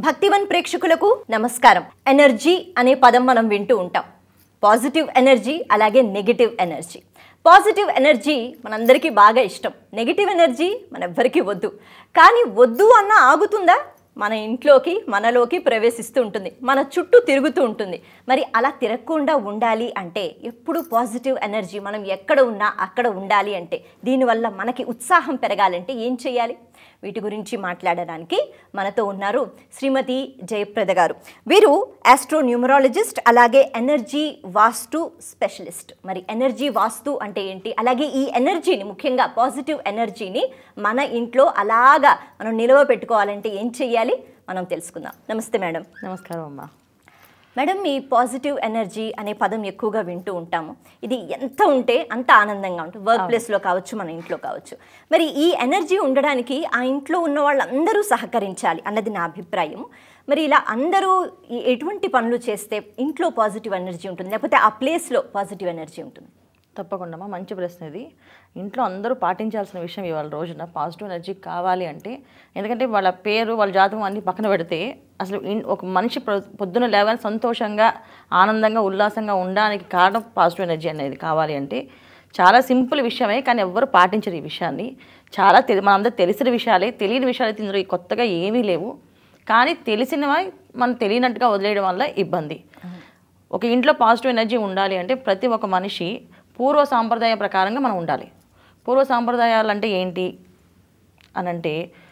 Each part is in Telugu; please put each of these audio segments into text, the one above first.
భక్తివన్ ప్రేక్షకులకు నమస్కారం ఎనర్జీ అనే పదం మనం వింటూ ఉంటాం పాజిటివ్ ఎనర్జీ అలాగే నెగిటివ్ ఎనర్జీ పాజిటివ్ ఎనర్జీ మనందరికీ బాగా ఇష్టం నెగిటివ్ ఎనర్జీ మనెవ్వరికీ వద్దు కానీ వద్దు అన్న ఆగుతుందా మన ఇంట్లోకి మనలోకి ప్రవేశిస్తూ ఉంటుంది మన చుట్టూ తిరుగుతూ ఉంటుంది మరి అలా తిరగకుండా ఉండాలి అంటే ఎప్పుడు పాజిటివ్ ఎనర్జీ మనం ఎక్కడ ఉన్నా అక్కడ ఉండాలి అంటే దీనివల్ల మనకి ఉత్సాహం పెరగాలంటే ఏం చేయాలి వీటి గురించి మాట్లాడడానికి మనతో ఉన్నారు శ్రీమతి జయప్రద గారు వీరు ఆస్ట్రో న్యూమరాలజిస్ట్ అలాగే ఎనర్జీ వాస్తు స్పెషలిస్ట్ మరి ఎనర్జీ వాస్తు అంటే ఏంటి అలాగే ఈ ఎనర్జీని ముఖ్యంగా పాజిటివ్ ఎనర్జీని మన ఇంట్లో అలాగా మనం నిల్వ పెట్టుకోవాలంటే ఏం చెయ్యాలి మనం తెలుసుకుందాం నమస్తే మేడం నమస్కారం అమ్మా మేడం ఈ పాజిటివ్ ఎనర్జీ అనే పదం ఎక్కువగా వింటూ ఉంటాము ఇది ఎంత ఉంటే అంత ఆనందంగా ఉంటుంది వర్క్ ప్లేస్లో కావచ్చు మన ఇంట్లో కావచ్చు మరి ఈ ఎనర్జీ ఉండడానికి ఆ ఇంట్లో ఉన్న వాళ్ళందరూ సహకరించాలి అన్నది నా అభిప్రాయం మరి ఇలా అందరూ ఈ- ఎటువంటి పనులు చేస్తే ఇంట్లో పాజిటివ్ ఎనర్జీ ఉంటుంది లేకపోతే ఆ ప్లేస్లో పాజిటివ్ ఎనర్జీ ఉంటుంది తప్పకుండా అమ్మా మంచి ప్రశ్న ఇది ఇంట్లో అందరూ పాటించాల్సిన విషయం ఇవాళ రోజున పాజిటివ్ ఎనర్జీ కావాలి అంటే ఎందుకంటే వాళ్ళ పేరు వాళ్ళ జాతకం అన్ని పక్కన పెడితే అసలు ఇన్- ఒక మనిషి ప్రొ- పొద్దున లేవని సంతోషంగా ఆనందంగా ఉల్లాసంగా ఉండడానికి కారణం పాజిటివ్ ఎనర్జీ అనేది కావాలి అంటే చాలా సింపుల్ విషయమే కానీ ఎవ్వరు పాటించరు ఈ విషయాన్ని చాలా తెలి మనందరూ తెలిసిన విషయాలే తెలియని విషయాలు అయితే ఇందులో కొత్తగా ఏమీ లేవు కానీ తెలిసినవి మనం తెలియనట్టుగా వదిలేయడం వల్ల ఇబ్బంది ఒక ఇంట్లో పాజిటివ్ ఎనర్జీ ఉండాలి అంటే ప్రతి ఒక్క మనిషి పూర్వ సాంప్రదాయ ప్రకారంగా మనం ఉండాలి పూర్వ సాంప్రదాయాలు అంటే ఏంటి అని అంటే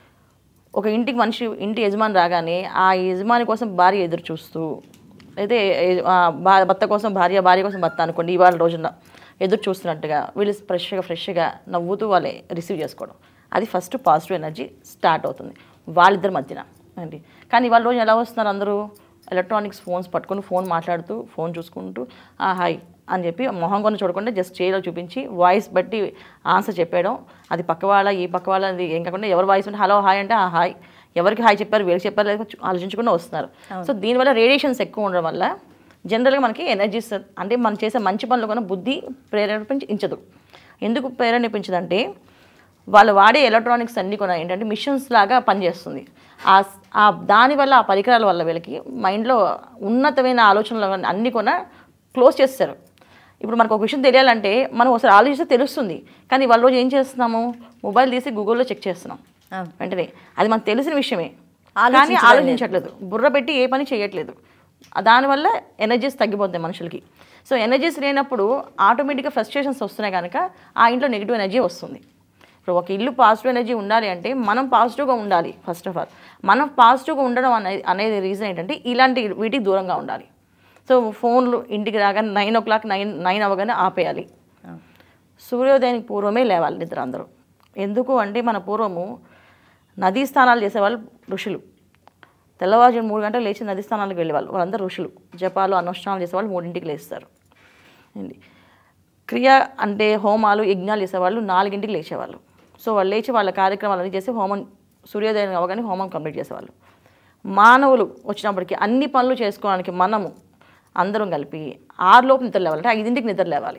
ఒక ఇంటికి మనిషి ఇంటి యజమాని రాగానే ఆ యజమాని కోసం భార్య ఎదురు చూస్తూ అయితే ఏ- ఆ భా- భర్త కోసం భార్య భార్య కోసం భర్త అనుకోండి ఇవాళ రోజున ఎదురు చూస్తున్నట్టుగా వీళ్ళు ఫ్రెష్గా ఫ్రెష్గా నవ్వుతూ వాళ్ళే రిసీవ్ చేసుకోవడం అది ఫస్ట్ పాజిటివ్ ఎనర్జీ స్టార్ట్ అవుతుంది వాళ్ళిద్దరి మధ్యన అండి కానీ ఇవాళ రోజు ఎలా వస్తున్నారు అందరూ ఎలక్ట్రానిక్స్ ఫోన్స్ పట్టుకొని ఫోన్ మాట్లాడుతూ ఫోన్ చూసుకుంటూ "ఆ, హాయ్ అని చెప్పి మొహం కొన్ని చూడకుండా జస్ట్ చేయలో చూపించి వాయిస్ బట్టి ఆన్సర్ చెప్పేయడం అది పక్క వాళ్ళ ఈ పక్క వాళ్ళ అది ఏం కాకుండా ఎవరు వాయిస్ ఉంటే హలో హాయ్ అంటే ఆ హాయ్ ఎవరికి హాయ్ చెప్పారు వీళ్ళకి చెప్పారు లేకపోతే చూ- ఆలోచించకుండా వస్తున్నారు సో దీనివల్ల రేడియేషన్స్ ఎక్కువ ఉండడం వల్ల జనరల్గా మనకి ఎనర్జీస్ అంటే మనం చేసే మంచి పనులు కూడా బుద్ధి ప్రేరేపించదు ఎందుకు ప్రేరేపించదంటే వాళ్ళు వాడే ఎలక్ట్రానిక్స్ అన్నీ కూడా ఏంటంటే మిషన్స్ లాగా పనిచేస్తుంది ఆ ఆ దానివల్ల ఆ పరికరాల వల్ల వీళ్ళకి మైండ్లో ఉన్నతమైన ఆలోచనలు అన్నీ కూడా క్లోజ్ చేస్తారు ఇప్పుడు మనకు ఒక విషయం తెలియాలంటే మనం ఒకసారి ఆలోచిస్తే తెలుస్తుంది కానీ వాళ్ళ రోజు ఏం చేస్తున్నాము మొబైల్ తీసి గూగుల్లో చెక్ చేస్తున్నాం అవును. వెంటనే అది మనకు తెలిసిన విషయమే కానీ ఆలోచించడం ఆలోచించట్లేదు బుర్ర పెట్టి ఏ పని చేయట్లేదు దానివల్ల ఎనర్జీస్ తగ్గిపోతాయి మనుషులకి సో ఎనర్జీస్ లేనప్పుడు ఆటోమేటిక్గా ఫ్రస్ట్రేషన్స్ వస్తున్నాయి కనుక ఆ ఇంట్లో నెగిటివ్ ఎనర్జీ వస్తుంది ఇప్పుడు ఒక ఇల్లు పాజిటివ్ ఎనర్జీ ఉండాలి అంటే మనం పాజిటివ్గా ఉండాలి ఫస్ట్ ఆఫ్ ఆల్ మనం పాజిటివ్గా ఉండడం అనేది అనేది రీజన్ ఏంటంటే ఇలాంటి వీటికి దూరంగా ఉండాలి సో ఫోన్లు ఇంటికి రాగానే nine o'clock nine nine అవ్వగానే ఆపేయాలి సూర్యోదయానికి పూర్వమే లేవాలి నిద్ర అందరూ ఎందుకు అంటే మన పూర్వము నదీ స్నానాలు చేసేవాళ్ళు ఋషులు తెల్లవారుజాము మూడు గంటలు లేచి నదీ స్నానాలకు వెళ్ళేవాళ్ళు వాళ్ళందరూ ఋషులు జపాలు అనుష్ఠానాలు చేసేవాళ్ళు మూడింటికి లేస్తారు ఏంటి క్రియ అంటే హోమాలు యజ్ఞాలు చేసేవాళ్ళు నాలుగింటికి లేచేవాళ్ళు సో వాళ్ళు లేచి వాళ్ళ కార్యక్రమాలన్నీ చేసి హోమం సూర్యోదయం అవగానే హోమం కంప్లీట్ చేసేవాళ్ళు మానవులు వచ్చినప్పటికీ అన్ని పనులు చేసుకోవడానికి మనము అందరం కలిపి ఆరులోపు నిద్ర లేవాలి అంటే ఐదింటికి నిద్ర లేవాలి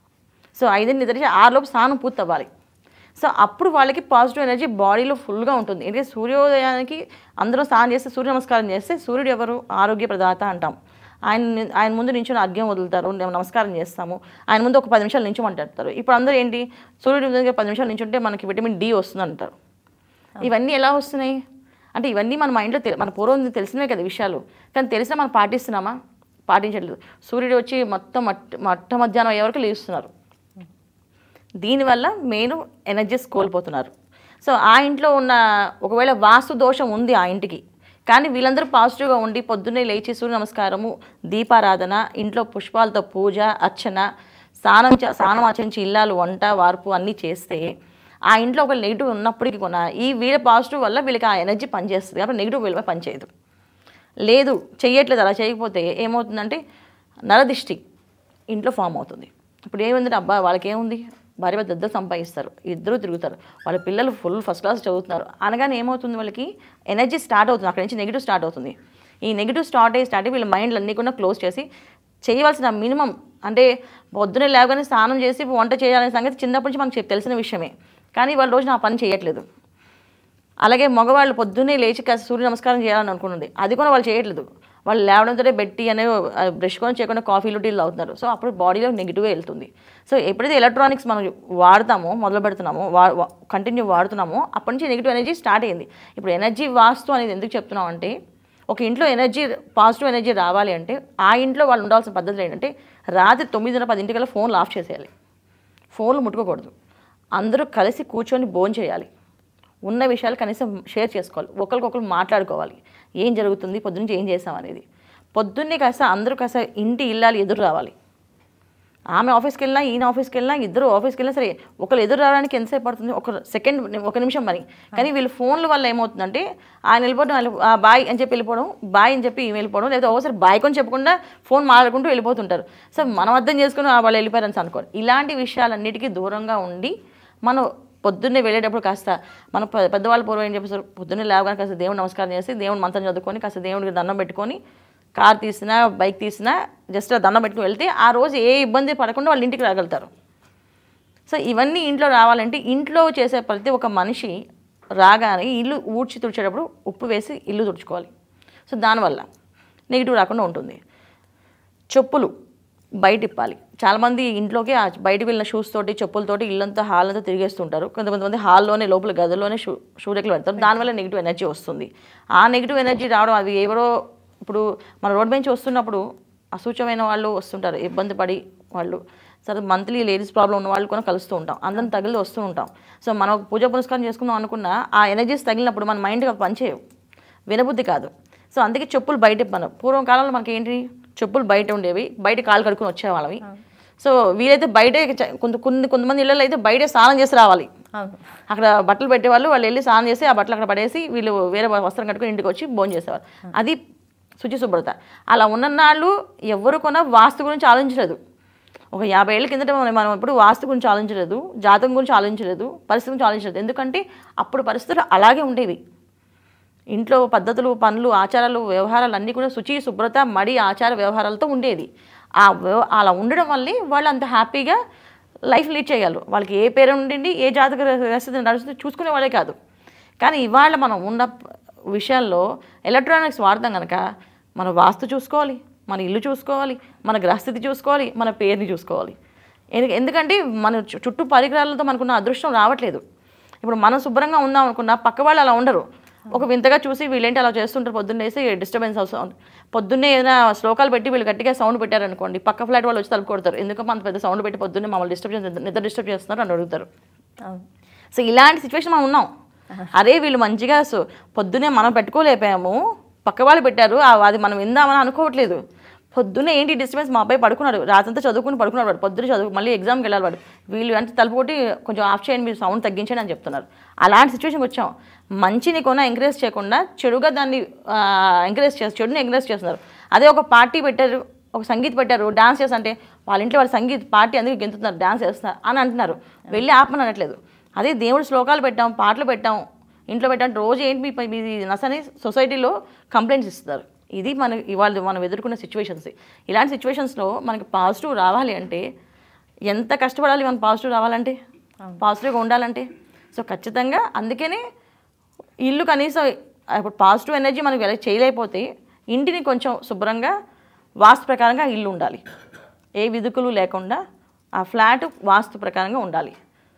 సో ఐదింటి నిద్ర చేసి ఆరులోపు స్నానం పూర్తి అవ్వాలి సో అప్పుడు వాళ్ళకి పాజిటివ్ ఎనర్జీ బాడీలో ఫుల్గా ఉంటుంది ఎందుకంటే సూర్యోదయానికి అందరూ స్నానం చేస్తే సూర్య నమస్కారం చేస్తే సూర్యుడు ఎవరు ఆరోగ్య ప్రదాత అంటాం ఆయన ఆయన ముందు నించుని అర్ఘ్యం వదులుతారు మేము నమస్కారం చేస్తాము ఆయన ముందు ఒక పది నిమిషాలు నించమంటారు ఇప్పుడు అందరూ ఏంటి సూర్యుడి దగ్గర పది నిమిషాలు నించుంటే మనకి విటమిన్ డి వస్తుంది అంటారు ఇవన్నీ ఎలా వస్తున్నాయి అంటే ఇవన్నీ మన మైండ్లో తె- మన పూర్వం తెలిసినవే కదా విషయాలు కానీ తెలిసినా మనం పాటిస్తున్నామా పాటించట్లేదు సూర్యుడు వచ్చి మొత్తం మట్ట మట్ట మధ్యాహ్నం అయ్యే వరకు లేస్తున్నారు దీనివల్ల మెయిన్ ఎనర్జీస్ కోల్పోతున్నారు సో ఆ ఇంట్లో ఉన్న ఒకవేళ వాస్తు దోషం ఉంది ఆ ఇంటికి కానీ వీళ్ళందరూ పాజిటివ్గా ఉండి పొద్దున్నే లేచి సూర్య నమస్కారము దీపారాధన ఇంట్లో పుష్పాలతో పూజ అర్చన స్నానం చ- స్నానం ఆచరించి ఇల్లాలు వంట వార్పు అన్నీ చేస్తే ఆ ఇంట్లో ఒక నెగిటివ్ ఉన్నప్పటికీ కూడా ఈ వీళ్ళ పాజిటివ్ వల్ల వీళ్ళకి ఆ ఎనర్జీ పనిచేస్తుంది కాబట్టి నెగిటివ్ వీళ్ళపై పనిచేయదు లేదు చెయ్యట్లేదు అలా చేయకపోతే ఏమవుతుందంటే నరదిష్టి ఇంట్లో ఫామ్ అవుతుంది ఇప్పుడు ఏముందంటే అబ్బా వాళ్ళకి ఏముంది భార్య భర్త ఇద్దరు సంపాదిస్తారు ఇద్దరు తిరుగుతారు వాళ్ళ పిల్లలు ఫుల్ ఫస్ట్ క్లాస్ చదువుతున్నారు అనగానే ఏమవుతుంది వాళ్ళకి ఎనర్జీ స్టార్ట్ అవుతుంది అక్కడి నుంచి నెగిటివ్ స్టార్ట్ అవుతుంది ఈ నెగిటివ్ స్టార్ట్ అయ్యి స్టార్ట్ అయ్యి వీళ్ళ మైండ్లు అన్నీ కూడా క్లోజ్ చేసి చేయవలసిన మినిమం అంటే పొద్దున్నే లేవగానే స్నానం చేసి వంట చేయాలనే సంగతి చిన్నప్పటి నుంచి మనకు చెప్- తెలిసిన విషయమే కానీ వాళ్ళ రోజు నా పని చేయట్లేదు అలాగే మగవాళ్ళు పొద్దున్నే లేచి కాస్త సూర్య నమస్కారం చేయాలని అనుకున్నది అది కూడా వాళ్ళు చేయట్లేదు వాళ్ళు లేవడంతోనే బెట్టి అనే బ్రష్ కొని చేయకుండా కాఫీలు టీలు అవుతున్నారు సో అప్పుడు బాడీలో నెగిటివ్గా వెళ్తుంది సో ఎప్పుడైతే ఎలక్ట్రానిక్స్ మనం వాడతామో మొదలు పెడుతున్నామో వా కంటిన్యూ వాడుతున్నామో అప్పటి నుంచి నెగిటివ్ ఎనర్జీ స్టార్ట్ అయింది ఇప్పుడు ఎనర్జీ వాస్తు అనేది ఎందుకు చెప్తున్నాం అంటే ఒక ఇంట్లో ఎనర్జీ పాజిటివ్ ఎనర్జీ రావాలి అంటే ఆ ఇంట్లో వాళ్ళు ఉండాల్సిన పద్ధతులు ఏంటంటే రాత్రి తొమ్మిదిన్నర పదింటికల్లా ఫోన్లు ఆఫ్ చేసేయాలి ఫోన్లు ముట్టుకోకూడదు అందరూ కలిసి కూర్చొని భోజనం చేయాలి ఉన్న విషయాలు కనీసం షేర్ చేసుకోవాలి ఒకరికొకరు మాట్లాడుకోవాలి ఏం జరుగుతుంది పొద్దున్నే ఏం చేసాం అనేది పొద్దున్నే కాస్త అందరూ కాస్త ఇంటి ఇల్లాలు ఎదురు రావాలి ఆమె ఆఫీస్కి వెళ్ళినా ఈయన ఆఫీస్కి వెళ్ళినా ఇద్దరు ఆఫీస్కి వెళ్ళినా సరే ఒకరు ఎదురు రావడానికి ఎంతసేపు పడుతుంది ఒక సెకండ్ ఒక నిమిషం మరి కానీ వీళ్ళు ఫోన్ల వల్ల ఏమవుతుందంటే ఆయన వెళ్ళిపోవడం ఆయన ఆ బాయ్ అని చెప్పి వెళ్ళిపోవడం బాయ్ అని చెప్పి ఈమె వెళ్ళిపోవడం లేదా ఒకసారి బాయ్ కొని చెప్పకుండా ఫోన్ మాట్లాడుకుంటూ వెళ్ళిపోతుంటారు సో మనం అర్థం చేసుకుని ఆ వాళ్ళు వెళ్ళిపోయారని అనుకోరు ఇలాంటి విషయాలన్నిటికీ దూరంగా ఉండి మనం పొద్దున్నే వెళ్ళేటప్పుడు కాస్త మన పె- పెద్దవాళ్ళ పూర్వం ఏం చెప్పేసారు పొద్దున్నే లేవగానే కాస్త దేవుడు నమస్కారం చేసి దేవుడు మంత్రం చదువుకొని కాస్త దేవుడికి దండం పెట్టుకొని కార్ తీసినా బైక్ తీసినా జస్ట్ ఆ దండం పెట్టుకుని వెళ్తే ఆ రోజు ఏ ఇబ్బంది పడకుండా వాళ్ళ ఇంటికి రాగలుగుతారు సో ఇవన్నీ ఇంట్లో రావాలంటే ఇంట్లో చేసే ప్రతి ఒక్క మనిషి రాగానే ఇల్లు ఊడ్చి తుడిచేటప్పుడు ఉప్పు వేసి ఇల్లు తుడుచుకోవాలి సో దానివల్ల నెగిటివ్ రాకుండా ఉంటుంది చెప్పులు బయట ఇప్పాలి చాలామంది ఇంట్లోకి ఆ బయటకు వెళ్ళిన షూస్ తోటి చెప్పులతోటి ఇల్లంతా హాల్ అంతా తిరిగేస్తుంటారు కొంతమంది హాల్లోనే లోపల గదిలోనే షూ షూ రెక్కలు పెడతారు దానివల్ల నెగిటివ్ ఎనర్జీ వస్తుంది ఆ నెగిటివ్ ఎనర్జీ రావడం అది ఎవరో ఇప్పుడు మన రోడ్ బెంచ్ వస్తున్నప్పుడు అసూచమైన వాళ్ళు వస్తుంటారు ఇబ్బంది పడి వాళ్ళు సరే మంత్లీ లేడీస్ ప్రాబ్లం ఉన్న వాళ్ళు కూడా కలుస్తూ ఉంటాం అందరం తగిలి వస్తూ ఉంటాం సో మనం ఒక పూజ పురస్కారం చేసుకుందాం అనుకున్న ఆ ఎనర్జీస్ తగిలినప్పుడు మన మైండ్కి అవి పనిచేయవు వినబుద్ధి కాదు సో అందుకే చెప్పులు బయట మనం పూర్వం కాలంలో మనకి ఏంటి చెప్పులు బయట ఉండేవి బయట కాలు కడుక్కొని వచ్చేవాళ్ళవి సో వీలైతే బయటే చ- కొంత కొన్ని కొంతమంది ఇళ్ళలో అయితే బయటే స్నానం చేసి రావాలి అవును అక్కడ బట్టలు పెట్టేవాళ్ళు వాళ్ళు వెళ్ళి స్నానం చేసి ఆ బట్టలు అక్కడ పడేసి వీళ్ళు వేరే వస్త్రం కట్టుకొని ఇంటికి వచ్చి భోజనం చేసేవారు అది శుచి శుభ్రత అలా ఉన్ననాళ్ళు ఎవరు కొన వాస్తు గురించి ఆలోచించలేదు ఒక యాభై ఏళ్ళ కిందట మనం మనం ఎప్పుడు వాస్తు గురించి ఆలోచించలేదు జాతకం గురించి ఆలోచించలేదు పరిస్థితి గురించి ఆలోచించలేదు ఎందుకంటే అప్పుడు పరిస్థితులు అలాగే ఉండేవి ఇంట్లో పద్ధతులు పనులు ఆచారాలు వ్యవహారాలు అన్నీ కూడా శుచి శుభ్రత మడి ఆచార వ్యవహారాలతో ఉండేది ఆ వ్యవ- అలా ఉండడం వల్లే వాళ్ళు అంత హ్యాపీగా లైఫ్ లీడ్ చేయగలరు వాళ్ళకి ఏ పేరు ఉండింది ఏ జాతక పరిస్థితి నడుస్తుంది చూసుకునే వాళ్ళే కాదు కానీ ఇవాళ మనం ఉన్న విషయాల్లో ఎలక్ట్రానిక్స్ వాడతాం కనుక మన వాస్తు చూసుకోవాలి మన ఇల్లు చూసుకోవాలి మన గ్రహస్థితి చూసుకోవాలి మన పేరుని చూసుకోవాలి ఎందు- ఎందుకంటే మన చు- చుట్టూ పరికరాలతో మనకున్న అదృష్టం రావట్లేదు ఇప్పుడు మనం శుభ్రంగా ఉందాం అనుకున్నా పక్క వాళ్ళు అలా ఉండరు ఒక వింతగా చూసి వీళ్ళేంటి అలా చేస్తుంటారు పొద్దున్నేసి డిస్టర్బెన్స్ అవుతుంది పొద్దున్నే ఏదైనా శ్లోకాలు పెట్టి వీళ్ళు గట్టిగా సౌండ్ పెట్టారనుకోండి పక్క ఫ్లాట్ వాళ్ళు వచ్చి తలుపు కొడతారు ఎందుకంటే అంత పెద్ద సౌండ్ పెట్టి పొద్దున్నే మమ్మల్ని డిస్టర్బ్ చేసి నిద్ర డిస్టర్బ్ చేస్తున్నారు అని అడుగుతారు అవును సో ఇలాంటి సిచ్యువేషన్ మనం ఉన్నాం అరే వీళ్ళు మంచిగా సో పొద్దునే మనం పెట్టుకోలేపాము పక్క వాళ్ళు పెట్టారు ఆ- అది మనం విందామని అనుకోవట్లేదు పొద్దున్నే ఏంటి డిస్టర్బెన్స్ మా అబ్బాయి పడుకున్నాడు రాత్రంతా చదువుకుని పడుకున్నాడు వాడు పొద్దున చదువు మళ్ళీ ఎగ్జామ్కి వెళ్ళాలి వాడు వీళ్ళు అంటే తలుపు కొట్టి కొంచెం ఆఫ్ చేయండి మీరు సౌండ్ తగ్గించండి అని చెప్తున్నారు అలాంటి సిచ్యువేషన్కి వచ్చాం మంచిని కొన ఎంకరేజ్ చేయకుండా చెడుగా దాన్ని ఎంకరేజ్ చేస్తారు చెడుని ఎంకరేజ్ చేస్తున్నారు అదే ఒక పార్టీ పెట్టారు ఒక సంగీత్ పెట్టారు డాన్స్ చేస్తా అంటే వాళ్ళ ఇంట్లో వాళ్ళ సంగీత్ పార్టీ అందుకే గెంతుతున్నారు డాన్స్ చేస్తున్నారు అని అంటున్నారు వెళ్ళి ఆపమని అనట్లేదు అదే దేవుడి శ్లోకాలు పెట్టాం పాటలు పెట్టాం ఇంట్లో పెట్టాం రోజు ఏంటి మీ పై- మీది నసని సొసైటీలో కంప్లైంట్స్ ఇస్తారు ఇది మన ఇవాళ మనం ఎదుర్కొన్న సిచ్యువేషన్స్ ఇలాంటి సిచ్యువేషన్స్లో మనకి పాజిటివ్ రావాలి అంటే ఎంత కష్టపడాలి మనం పాజిటివ్ రావాలంటే పాజిటివ్గా ఉండాలంటే సో ఖచ్చితంగా అందుకనే ఇల్లు కనీసం ఇప్పుడు పాజిటివ్ ఎనర్జీ మనకి ఎలా చేయలేకపోతే ఇంటిని కొంచెం శుభ్రంగా వాస్తు ప్రకారంగా ఇల్లు ఉండాలి ఏ విదుకులు లేకుండా ఆ ఫ్లాట్ వాస్తు ప్రకారంగా ఉండాలి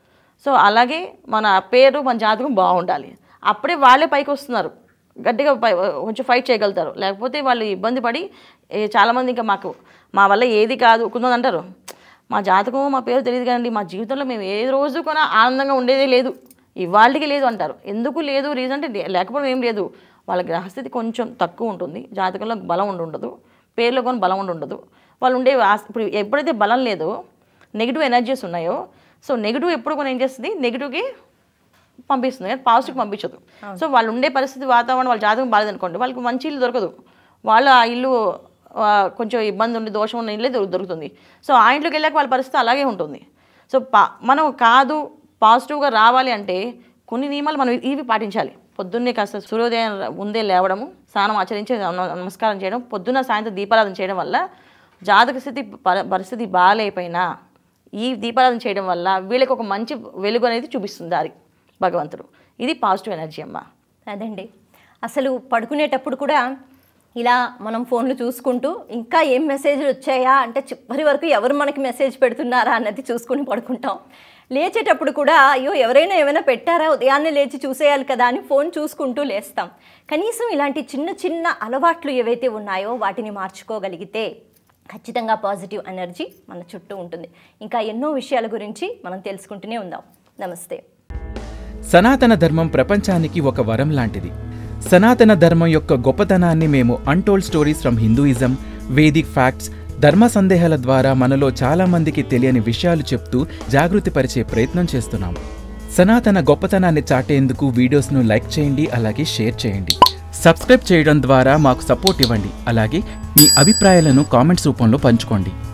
సో అలాగే మన పేరు మన జాతకం బాగుండాలి అప్పుడే వాళ్ళే పైకి వస్తున్నారు గట్టిగా పై కొంచెం ఫైట్ చేయగలుగుతారు లేకపోతే వాళ్ళు ఇబ్బంది పడి ఏ, చాలామంది ఇంకా మాకు మా వల్ల ఏది కాదు కొంతమంది అంటారు మా జాతకం మా పేరు తెలియదు కదండి మా జీవితంలో మేము ఏ రోజు కూడా ఆనందంగా ఉండేదే లేదు ఇవాళకి లేదు అంటారు ఎందుకు లేదు రీజన్ అంటే లే- లేకపోవడం ఏం లేదు వాళ్ళ గ్రహస్థితి కొంచెం తక్కువ ఉంటుంది జాతకంలో బలం ఉండి ఉండదు పేర్లో కొన్ని బలం ఉండి ఉండదు వాళ్ళు ఉండే ఆస్- ఇప్పుడు ఎప్పుడైతే బలం లేదో నెగిటివ్ ఎనర్జీస్ ఉన్నాయో సో నెగిటివ్ ఎప్పుడు కొన్ని ఏం చేస్తుంది నెగిటివ్కి పంపిస్తుంది కానీ పాజిటివ్కి పంపించదు సో వాళ్ళు ఉండే పరిస్థితి వాతావరణం వాళ్ళ జాతకం బాగాలేదనుకోండి వాళ్ళకి మంచి ఇల్లు దొరకదు వాళ్ళు ఆ ఇల్లు ఆ, కొంచెం ఇబ్బంది ఉండి దోషం ఉన్న ఇల్లే దొరు- దొరుకుతుంది సో ఆ ఇంట్లోకి వెళ్ళాక వాళ్ళ పరిస్థితి అలాగే ఉంటుంది సో పా మనం కాదు పాజిటివ్గా రావాలి అంటే కొన్ని నియమాలు మనం ఇవి పాటించాలి పొద్దున్నే కాస్త సూర్యోదయం ముందే లేవడము స్నానం ఆచరించి నమ- నమస్కారం చేయడం పొద్దున్న సాయంత్రం దీపారాధన చేయడం వల్ల జాతక స్థితి ప- పరిస్థితి బాగాలేకపోయినా ఈ దీపారాధన చేయడం వల్ల వీళ్ళకి ఒక మంచి వెలుగు అనేది చూపిస్తుంది దారి భగవంతుడు ఇది పాజిటివ్ ఎనర్జీ అమ్మ అదండి అసలు పడుకునేటప్పుడు కూడా ఇలా మనం ఫోన్లు చూసుకుంటూ ఇంకా ఏం మెసేజ్లు వచ్చాయా అంటే చివరి వరకు ఎవరు మనకి మెసేజ్ పెడుతున్నారా అన్నది చూసుకుని పడుకుంటాం లేచేటప్పుడు కూడా అయ్యో ఎవరైనా ఏమైనా పెట్టారా ఉదయాన్నే లేచి చూసేయాలి కదా అని ఫోన్ చూసుకుంటూ లేస్తాం కనీసం ఇలాంటి చిన్న చిన్న అలవాట్లు ఏవైతే ఉన్నాయో వాటిని మార్చుకోగలిగితే ఖచ్చితంగా పాజిటివ్ ఎనర్జీ మన చుట్టూ ఉంటుంది ఇంకా ఎన్నో విషయాల గురించి మనం తెలుసుకుంటూనే ఉందాం నమస్తే సనాతన ధర్మం ప్రపంచానికి ఒక వరం లాంటిది సనాతన ధర్మం యొక్క గొప్పతనాన్ని మేము untold stories from Hinduism Vedic facts ధర్మ సందేహాల ద్వారా మనలో చాలా మందికి తెలియని విషయాలు చెప్తూ జాగృతి పరిచే ప్రయత్నం చేస్తున్నాం సనాతన గొప్పతనాన్ని చాటేందుకు వీడియోస్ను లైక్ చేయండి అలాగే షేర్ చేయండి సబ్స్క్రైబ్ చేయడం ద్వారా మాకు సపోర్ట్ ఇవ్వండి అలాగే మీ అభిప్రాయాలను కామెంట్స్ రూపంలో పంచుకోండి